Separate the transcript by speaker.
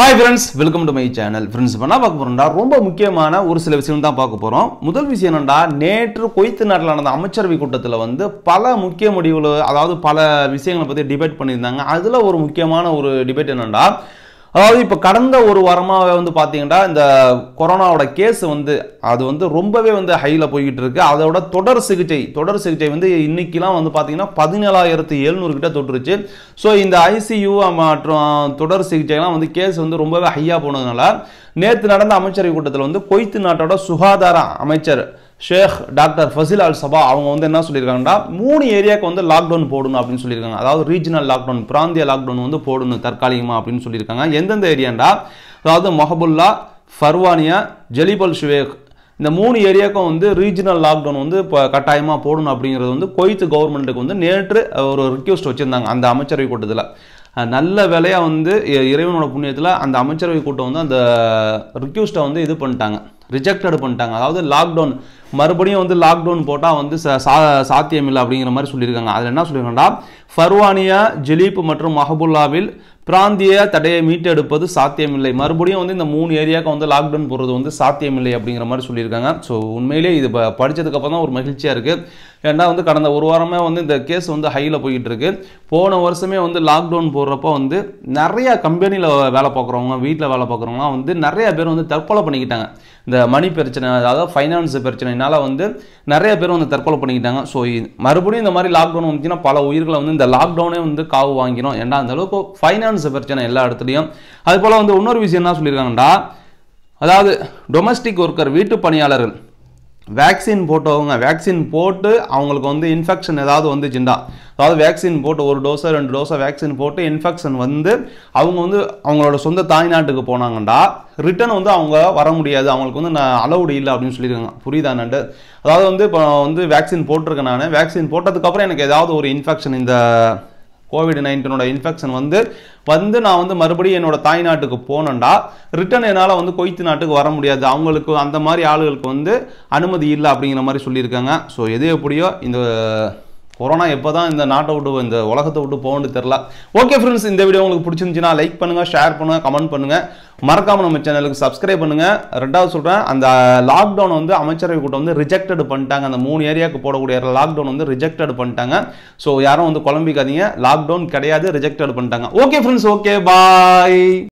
Speaker 1: hi friends welcome to my channel friends இப்போ என்ன பார்க்க போறோம்டா ரொம்ப முக்கியமான ஒரு சில விஷயம் தான் பார்க்க போகிறோம் முதல் விஷயம் என்னடா நேற்று கொய்த்து நாட்டில் நடந்த அமைச்சரவை கூட்டத்தில் வந்து பல முக்கிய முடிவுகள் அதாவது பல விஷயங்களை பற்றி டிபேட் பண்ணியிருந்தாங்க அதில் ஒரு முக்கியமான ஒரு டிபேட் என்னன்னா அதாவது இப்போ கடந்த ஒரு வாரமாக வந்து பார்த்தீங்கன்னா இந்த கொரோனாவோட கேஸ் வந்து அது வந்து ரொம்பவே வந்து ஹையில் போய்கிட்டு இருக்கு அதோட தொடர் சிகிச்சை தொடர் சிகிச்சை வந்து இன்னைக்கெல்லாம் வந்து பார்த்தீங்கன்னா பதினேழாயிரத்து எழுநூறு கிட்ட தொட்டுருச்சு ஸோ இந்த ஐசியூ மற்றும் தொடர் சிகிச்சைலாம் வந்து கேஸ் வந்து ரொம்பவே ஹையாக போனதுனால நேற்று நடந்த அமைச்சரவை கூட்டத்தில் வந்து கொய்த்து நாட்டோட சுகாதார அமைச்சர் ஷேக் டாக்டர் ஃபசில் அல் சபா அவங்க வந்து என்ன சொல்லியிருக்காங்கன்னா மூணு ஏரியாவுக்கு வந்து லாக்டவுன் போடணும் அப்படின்னு சொல்லியிருக்காங்க அதாவது ரீஜனல் லாக்டவுன் பிராந்திய லாக்டவுன் வந்து போடணும் தற்காலிகமாக அப்படின்னு சொல்லியிருக்காங்க எந்தெந்த ஏரியாண்டா அதாவது மொஹபுல்லா ஃபர்வானியா ஜலிபல் ஷுவேக் இந்த மூணு ஏரியாவுக்கும் வந்து ரீஜனல் லாக்டவுன் வந்து இப்போ கட்டாயமாக போடணும் அப்படிங்கிறது வந்து கொய்த்து கவர்மெண்ட்டுக்கு வந்து நேற்று ஒரு ரிக்வெஸ்ட் வச்சுருந்தாங்க அந்த அமைச்சரவை கூட்டத்தில் அஹ் நல்ல வேலையாக வந்து இ- இறைவனோட புண்ணியத்தில் அந்த அமைச்சரவை கூட்டம் வந்து அந்த ரிக்வெஸ்ட்டை வந்து இது பண்ணிட்டாங்க ரிஜெக்டட் பண்ணிட்டாங்க அதாவது லாக்டவுன் மறுபடியும் வந்து லாக்டவுன் போட்டால் வந்து ச- சா- சாத்தியம் இல்லை அப்படிங்கிற மாதிரி சொல்லியிருக்காங்க அதில் என்ன சொல்லியிருக்காங்கன்னா ஃபர்வானியா ஜலீப் மற்றும் மஹபுல்லாவில் பிராந்திய தடையை மீட்டெடுப்பது சாத்தியமில்லை மறுபடியும் வந்து இந்த மூணு ஏரியாவுக்கு வந்து லாக்டவுன் போடுறது வந்து சாத்தியமில்லை அப்படிங்கிற மாதிரி சொல்லியிருக்காங்க ஸோ உண்மையிலே இது ப- படிச்சதுக்கப்புறம் தான் ஒரு மகிழ்ச்சியாக இருக்குது ஏன்னா வந்து கடந்த ஒரு வாரமே வந்து இந்த கேஸ் வந்து ஹையில் போய்கிட்டு இருக்கு போன வருஷமே வந்து லாக்டவுன் போடுறப்போ வந்து நிறைய கம்பெனியில் வேலை பார்க்குறவங்க வீட்டில் வேலை பார்க்குறவங்களாம் வந்து நிறைய பேர் வந்து தற்கொலை பண்ணிக்கிட்டாங்க இந்த மணி பிரச்சனை அதாவது ஃபைனான்ஸ் பிரச்சனைனால வந்து நிறைய பேர் வந்து தற்கொலை பண்ணிக்கிட்டாங்க ஸோ மறுபடியும் இந்த மாதிரி லாக்டவுன் வந்துச்சுன்னா பல உயிர்களை வந்து இந்த லாக்டவுனே வந்து காவு வாங்கிடும் ஏன்னா அந்த அளவுக்கு ஃபைனான்ஸ் பிரச்சனை எல்லா இடத்துலையும் அது போல் வந்து இன்னொரு விஷயம் என்ன சொல்லியிருக்காங்கடா அதாவது டொமஸ்டிக் ஒர்க்கர் வீட்டு பணியாளர்கள் வேக்சின் போட்டவங்க வேக்சின் போட்டு அவங்களுக்கு வந்து இன்ஃபெக்ஷன் ஏதாவது வந்துச்சுண்டா அதாவது வேக்சின் போட்டு ஒரு டோஸோ ரெண்டு டோஸோ வேக்சின் போட்டு இன்ஃபெக்ஷன் வந்து அவங்க வந்து அவங்களோட சொந்த தாய்நாட்டுக்கு போனாங்கண்டா ரிட்டர்ன் வந்து அவங்க வர முடியாது அவங்களுக்கு வந்து நான் அலௌடு இல்லை அப்படின்னு சொல்லியிருக்காங்க புரியுதா நண்டு அதாவது வந்து இப்போ வந்து வேக்சின் போட்டிருக்கேன் நான் வேக்சின் போட்டதுக்கப்புறம் எனக்கு ஏதாவது ஒரு இன்ஃபெக்ஷன் இந்த கோவிட் நைன்டீனோட இன்ஃபெக்ஷன் வந்து வந்து நான் வந்து மறுபடியும் என்னோட தாய் நாட்டுக்கு போனேன்டா ரிட்டர்ன் என்னால் வந்து கொய்த்து நாட்டுக்கு வர முடியாது அவங்களுக்கு அந்த மாதிரி ஆளுகளுக்கு வந்து அனுமதி இல்லை அப்படிங்கிற மாதிரி சொல்லியிருக்காங்க ஸோ எது எப்படியோ இந்த கொரோனா எப்போ தான் இந்த நாட்டை விட்டு இந்த உலகத்தை விட்டு போகணும்னு தெரில ஓகே ஃப்ரெண்ட்ஸ் இந்த வீடியோ உங்களுக்கு பிடிச்சிருந்துச்சுன்னா லைக் பண்ணுங்கள் ஷேர் பண்ணுங்கள் கமெண்ட் பண்ணுங்கள் மறக்காம நம்ம சேனலுக்கு சப்ஸ்கிரைப் பண்ணுங்கள் ரெண்டாவது சொல்கிறேன் அந்த லாக்டவுன் வந்து அமைச்சரவை கூட்டம் வந்து ரிஜெக்டட் பண்ணிட்டாங்க அந்த மூணு ஏரியாவுக்கு போடக்கூடிய லாக்டவுன் வந்து ரிஜெக்டட் பண்ணிட்டாங்க ஸோ யாரும் வந்து குழம்பிக்காதீங்க லாக்டவுன் கிடையாது ரிஜெக்டட் பண்ணிட்டாங்க ஓகே ஃப்ரெண்ட்ஸ் ஓகே பாய்